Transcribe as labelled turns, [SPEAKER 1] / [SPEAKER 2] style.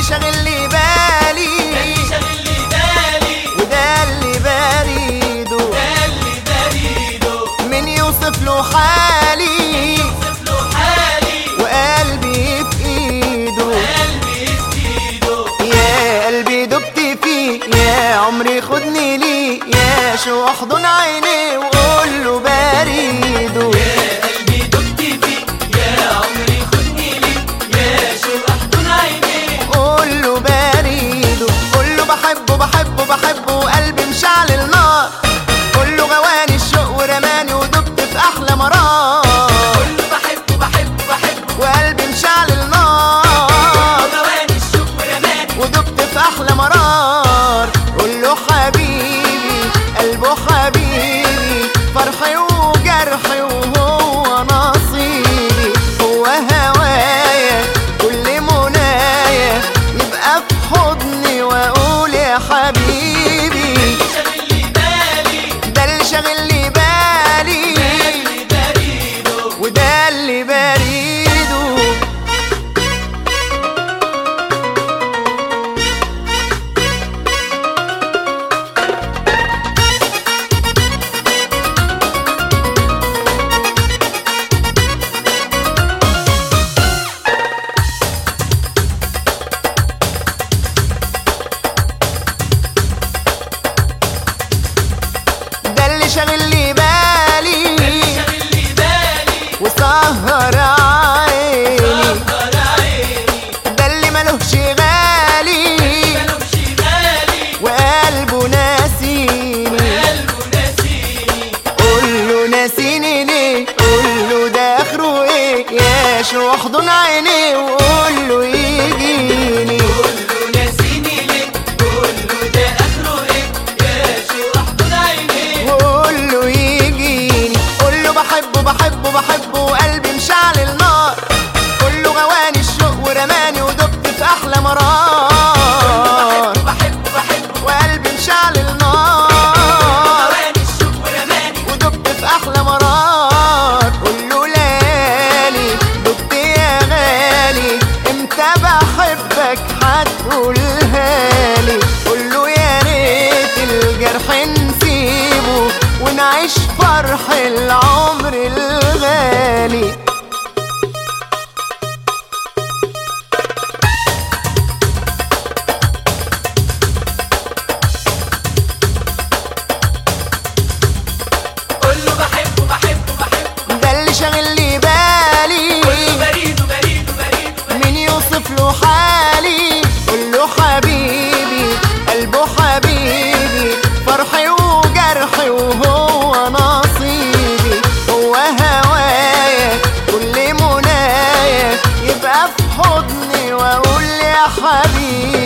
[SPEAKER 1] اللي شاغل لي بالي
[SPEAKER 2] اللي شاغل لي بالي
[SPEAKER 1] وده اللي بريده
[SPEAKER 2] ده اللي بريده
[SPEAKER 1] من يوصف له حالي
[SPEAKER 2] يوصف له حالي
[SPEAKER 1] وقلبي في ايده
[SPEAKER 2] قلبي في ايده
[SPEAKER 1] يا قلبي دبت فيه يا عمري خدني ليه يا شو احضن عيني وقول له بريده
[SPEAKER 2] يا قلبي دقت فيك يا عمري خدني ليك يا شو احضن عينيك
[SPEAKER 1] قول له بريده قول له بحبه بحبه بحبه وقلبي مشعل النار قول له غواني الشوق ورماني ودبت في احلى مرار
[SPEAKER 2] قول له بحبه بحبه بحبه
[SPEAKER 1] وقلبي مشعل النار
[SPEAKER 2] غواني الشوق ورماني
[SPEAKER 1] ودبت في احلى مرار قول له حبيبي قلبه حبيبي فرحي وجرحي وهو نصيبي هو هوايا كل منايا يبقى في حضني واقول يا حبيبي
[SPEAKER 2] شاغل لي بالي
[SPEAKER 1] ده اللي شاغل لي بالي
[SPEAKER 2] اللي بريده
[SPEAKER 1] وده اللي بريده ده اللي شاغل لي بالي
[SPEAKER 2] شاغل لي بالي
[SPEAKER 1] وسهر عيني
[SPEAKER 2] سهر عيني
[SPEAKER 1] ده اللي ملوش غالي
[SPEAKER 2] ملوش بالي
[SPEAKER 1] وقلبه ناسيني
[SPEAKER 2] قلبه ناسيني
[SPEAKER 1] قول له ناسيني ليه قول له ده اخره ايه يا شو احضن عيني وقول له يجيني
[SPEAKER 2] قول له ناسيني ليه قول له ده اخره ايه يا شو احضن عينيك
[SPEAKER 1] وقول له يجيني قول له بحبه بحبه بحبه وقلبي مشعل النار قول له غواني الشوق ورماني ودبت في احلى مرار
[SPEAKER 2] بحبه بحبه
[SPEAKER 1] وقلبي مشعل النار
[SPEAKER 2] غواني الشوق ورماني
[SPEAKER 1] ودبت في احلى مرار قول له ليالي دبت يا غالي امتى بحبك هتقولها لي قول له يا ريت الجرح نسيبه ونعيش فرح العمر الغالي
[SPEAKER 2] قول له بحبه بحبه بحبه
[SPEAKER 1] ده اللي شاغل لي بالي
[SPEAKER 2] قول له بريده بريده بريده
[SPEAKER 1] مين يوصف له حالي قول له حبيبي قلبه حبيبي فرحي وجرحي وهو نصيبي هو هوايا كل منايا يبقى في حضني واقول يا حبيبي